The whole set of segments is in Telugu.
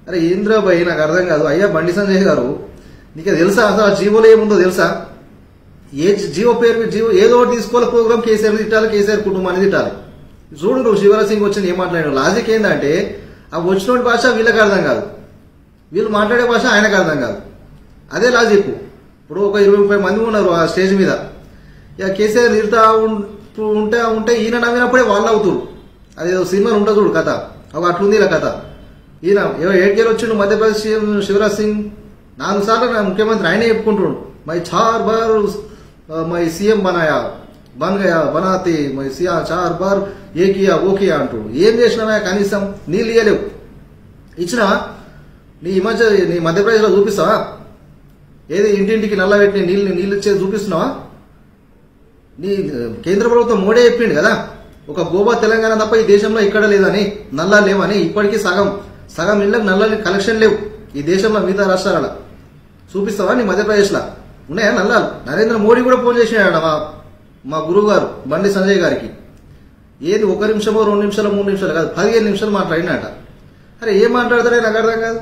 అరే ఏంద్రాబాయి నాకు అర్థం కాదు అయ్యా బండి సంజయ్ గారు నీకు తెలుసా అసలు ఆ జీవోలో ఏముందో తెలుసా ఏ జీవో పేరు మీద జీవో ఏదో ఒకటి తీసుకోవాలి ప్రోగ్రామ్ కేసీఆర్ తిట్టాలి కేసీఆర్ కుటుంబాన్ని తిట్టాలి చూడు నువ్వు శివరాజ్ సింగ్ వచ్చింది ఏం మాట్లాడాడు లాజిక్ ఏంటంటే ఆ వచ్చినోడి భాష వీళ్ళకి అర్థం కాదు వీళ్ళు మాట్లాడే భాష ఆయనకు అర్థం కాదు అదే లాజిక్ ఇప్పుడు ఒక ఇరవై ముప్పై మంది ఉన్నారు ఆ స్టేజ్ మీద ఇక కేసీఆర్ తిడతా ఉంటూ ఉంటే ఉంటే ఈయన నవ్వినప్పుడే వాళ్ళు అవుతుడు అది ఏదో సినిమాలు ఉంటుంది చూడు కథ ఒక అట్లుంది ఇలా కథ ఈయన ఏవో ఏడ్కేలు వచ్చిండు మధ్యప్రదేశ్ సీఎం శివరాజ్ సింగ్ నాలుగు సార్లు నా ముఖ్యమంత్రి ఆయనే చెప్పుకుంటున్నాడు మై చార్ బార్ ఆ, మై సీఎం బనాయా బన్ గయా బనాతి మై సియా చార్ బార్ ఏ కియా ఓ కియా అంటుడు ఏం చేసినావా కనీసం నీళ్ళు ఇయ్యలేవు ఇచ్చినావా నీ ఈ మధ్య నీ మధ్యప్రదేశ్లో చూపిస్తావా ఏది ఇంటింటికి నల్ల పెట్టి నీళ్ళు నీళ్ళు ఇచ్చేది చూపిస్తున్నావా నీ ఆ, కేంద్ర ప్రభుత్వం మోడే చెప్పిండు కదా ఒక గోవా తెలంగాణ తప్ప ఈ దేశంలో ఇక్కడ లేదని నల్లా లేవని ఇప్పటికీ సగం సగం ఇళ్ళకి నల్ల కలెక్షన్ లేవు ఈ దేశంలో మిగతా రాష్ట్రాల చూపిస్తావా నీ మధ్యప్రదేశ్లో ఉన్నాయా నల్లాలు నరేంద్ర మోడీ కూడా ఫోన్ చేసినాడు మా మా గురువు గారు బండి సంజయ్ గారికి ఏది ఒక నిమిషమో రెండు నిమిషాలు మూడు నిమిషాలు కాదు పదిహేను నిమిషాలు మాట్లాడినట అరే ఏం మాట్లాడతారే నాకు అర్థం కాదు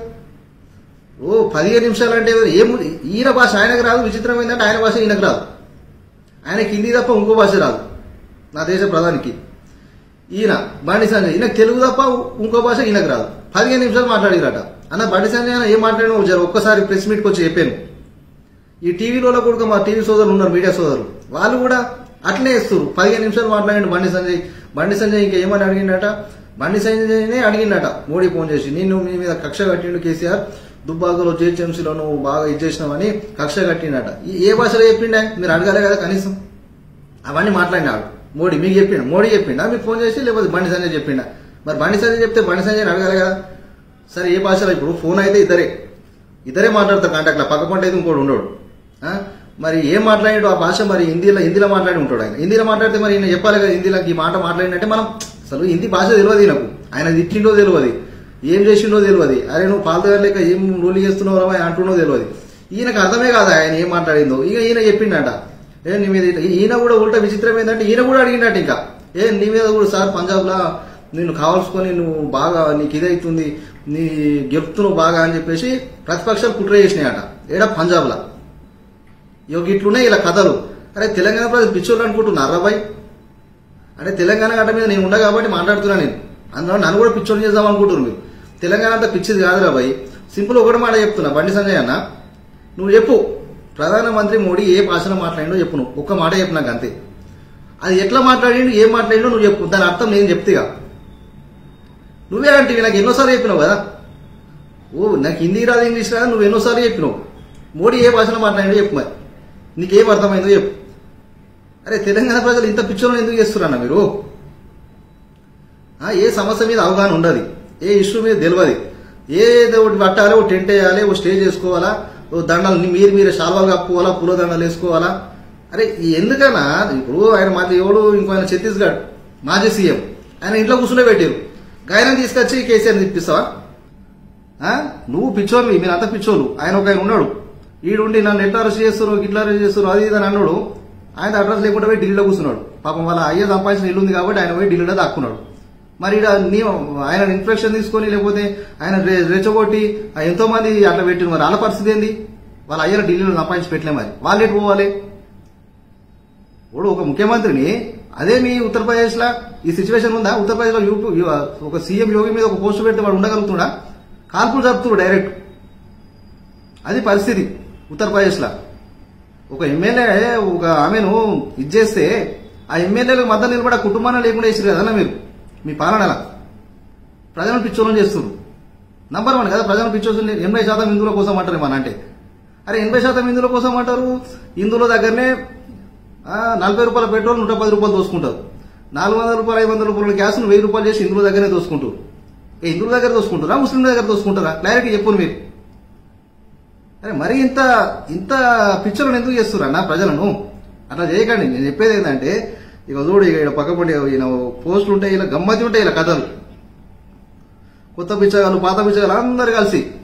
ఓ పదిహేను నిమిషాలు అంటే ఏం ఈయన భాష ఆయనకు రాదు విచిత్రం ఏంటంటే ఆయన భాష ఈయనకు రాదు ఆయనకి హిందీ తప్ప ఇంకో భాష రాదు నా దేశ ప్రధానికి ఈయన బండి సంజయ్ ఈయనకు తెలుగు తప్ప ఇంకో భాష ఈయనకు రాదు పదిహేను నిమిషాలు మాట్లాడిరట అన్న బండి సంజయ్ అన్న ఏం మాట్లాడినా జర ఒక్కసారి ప్రెస్ మీట్కి వచ్చి చెప్పాను ఈ టీవీలో కూడా మా టీవీ సోదరులు ఉన్నారు మీడియా సోదరులు వాళ్ళు కూడా అట్లనే ఇస్తారు పదిహేను నిమిషాలు మాట్లాడండి బండి సంజయ్ బండి సంజయ్ ఇంకా ఏమని అడిగిండట బండి సంజయ్నే అడిగిండట మోడీ ఫోన్ చేసి నిన్ను మీ మీద కక్ష కట్టిండు కేసీఆర్ దుబ్బాకలో జేహెచ్ఎంసీలో నువ్వు బాగా ఇచ్చేసినావని కక్ష కట్టిండట ఈ- ఏ భాషలో చెప్పిండే మీరు అడగాలి కదా కనీసం అవన్నీ మాట్లాడినాడు మోడీ మీకు చెప్పిండు మోడీ చెప్పిండా మీకు ఫోన్ చేసి లేకపోతే బండి సంజయ్ చెప్పిండా మరి బండి సంజయ్ చెప్తే బండి సంజయ్ అడగాలి కదా సరే ఏ భాషలో ఇప్పుడు ఫోన్ అయితే ఇద్దరే ఇద్దరే మాట్లాడతారు కాంటాక్ట్లో పక్క పంట అయితే ఇంకోటి ఉండడు ఆ? మరి ఏం మాట్లాడాడు ఆ భాష మరి హిందీలో హిందీలో మాట్లాడి ఉంటాడు ఆయన హిందీలో మాట్లాడితే మరి ఈయన చెప్పాలి కదా హిందీలో ఈ మాట మాట్లాడినట్టే మనం అసలు హిందీ భాష తెలియదు ఈయనకు ఆయన తిట్టిండో తెలియదు ఏం చేసిండో తెలియదు అరే నువ్వు పాలతగారు లేక ఏం రూల్ చేస్తున్నావు రా అంటున్నో తెలియదు ఈయనకు అర్థమే కాదు ఆయన ఏం మాట్లాడిందో ఇక ఈయన చెప్పిండట ఏ నీ మీద ఇట్లా- ఈయన కూడా ఉల్టా విచిత్రం ఏంటంటే ఈయన కూడా అడిగిండట ఇంకా ఏ నీ మీద కూడా సార్ పంజాబ్లో నిన్ను కావాల్సుకొని నువ్వు బాగా నీకు ఇదైతుంది నీ గెలుపుతున్నావు బాగా అని చెప్పేసి ప్రతిపక్షాలు కుట్ర చేసినాయట ఏడా పంజాబ్లో ఇక ఇట్లున్నాయి ఇలా కథలు అరే తెలంగాణ ప్రజలు పిచ్చోళ్ళు అనుకుంటున్నారా బాయ్ అంటే తెలంగాణ గడ్డ మీద నేను ఉండ కాబట్టి మాట్లాడుతున్నా నేను అందులో నన్ను కూడా పిచ్చోళ్ళు చేద్దాం అనుకుంటున్నారు మీరు తెలంగాణ అంతా పిచ్చిది కాదురా బాయ్ సింపుల్ ఒకటి మాట చెప్తున్నా బండి సంజయ్ అన్న నువ్వు చెప్పు ప్రధానమంత్రి మోడీ ఏ భాషలో మాట్లాడిండో చెప్పు నువ్వు ఒక్క మాట చెప్పు నాకు అంతే అది ఎట్లా మాట్లాడిండు ఏం మాట్లాడిండో నువ్వు చెప్పు దాని అర్థం నేను చెప్తేగా నువ్వే అంటే నాకు ఎన్నోసార్లు చెప్పినావు కదా ఓ నాకు హిందీ రాదు ఇంగ్లీష్ రాదు నువ్వు ఎన్నోసార్లు చెప్పినావు మోడీ ఏ భాషలో మాట్లాడిండో చెప్పు మరి నీకేం అర్థమైందో చెప్పు అరే తెలంగాణ ప్రజలు ఇంత పిచ్చోళ్ళని ఎందుకు చేస్తున్నారన్న మీరు ఆ, ఏ సమస్య మీద అవగాహన ఉండదు ఏ ఇష్యూ మీద తెలియదు ఏదో ఒకటి పట్టాలి ఓ టెంట్ వేయాలి ఓ స్టేజ్ వేసుకోవాలా ఓ దండలు మీరు మీరు శాల్వాలు కప్పుకోవాలా పూల దండలు వేసుకోవాలా అరే ఈ ఎందుకన్నా ఇప్పుడు ఆయన మాది ఎవడు ఇంకో ఆయన ఛత్తీస్గఢ్ మాజీ సీఎం ఆయన ఇంట్లో కూర్చునే పెట్టారు ఆయన తీసుకొచ్చి కేసీఆర్ తిప్పిస్తావా ఆ? నువ్వు పిచ్చోళ్ళు మీరు అంత పిచ్చోళ్ళు ఆయన ఒక ఆయన ఉన్నాడు ఈడుండి నన్ను ఎట్లా అరెస్ట్ చేస్తారు ఇట్లా అరెస్ట్ చేస్తారు అది ఇది అని అన్నాడు ఆయన అడ్రస్ లేకుండా పోయి ఢిల్లీలో కూర్చున్నాడు పాపం వాళ్ళ అయ్యే సంపాదించిన ఇల్లు ఉంది కాబట్టి ఆయన పోయి ఢిల్లీలో దాక్కున్నాడు మరి ఈడ నీ ఆయన ఇన్ఫెక్షన్ తీసుకొని లేకపోతే ఆయన రె- రెచ్చగొట్టి ఆ ఎంతో మంది అట్లా పెట్టిన మరి వాళ్ళ పరిస్థితి ఏంది వాళ్ళ అయ్యను ఢిల్లీలో సంపాదించి పెట్టలే మరి వాళ్ళు ఎటు పోవాలి ఇప్పుడు ఒక ముఖ్యమంత్రిని అదే మీ ఉత్తరప్రదేశ్ లా ఈ సిచ్యువేషన్ ఉందా ఉత్తరప్రదేశ్ లో యూపీ ఒక సీఎం యోగి మీద ఒక పోస్ట్ పెడితే వాడు ఉండగలుగుతున్నా కాల్పులు జరుపుతుడు డైరెక్ట్ అది పరిస్థితి ఉత్తరప్రదేశ్ లా ఒక ఎమ్మెల్యే ఒక ఆమెను ఇది చేస్తే ఆ ఎమ్మెల్యేలకు మద్దతు నిలబడి ఆ కుటుంబాన్ని లేకుండా వేసారు కదా మీరు మీ పాలనలా ప్రజలను పిచ్చోళ్ళని చేస్తున్నారు నంబర్ వన్ కదా ప్రజలను పిచ్చోళ్ళు ఎనభై శాతం హిందువుల కోసం అంటారు మన అంటే అరే ఎనభై శాతం హిందువుల కోసం అంటారు హిందువుల దగ్గరనే ఆ, నలభై రూపాయల పెట్రోల్ నూట పది రూపాయలు దోసుకుంటారు నాలుగు వందల రూపాయలు ఐదు వందల రూపాయల గ్యాస్ వెయ్యి రూపాయలు చేసి హిందువుల దగ్గరనే దోసుకుంటారు ఏ హిందువుల దగ్గర దోసుకుంటారా ముస్లింల దగ్గర దోసుకుంటారా క్లారిటీ చెప్పును మీరు అరే మరి ఇంత ఇంత పిక్చర్లను ఎందుకు చేస్తున్నారు అన్న ప్రజలను అట్లా చేయకండి నేను చెప్పేది ఏంటంటే ఇక చూడు ఇక ఇక్కడ పక్క పండి ఈయన పోస్టులు ఉంటాయి ఇలా గమ్మతి ఉంటాయి ఇలా కథలు కొత్త పిచ్చగాలు పాత పిచ్చగాలు అందరు కలిసి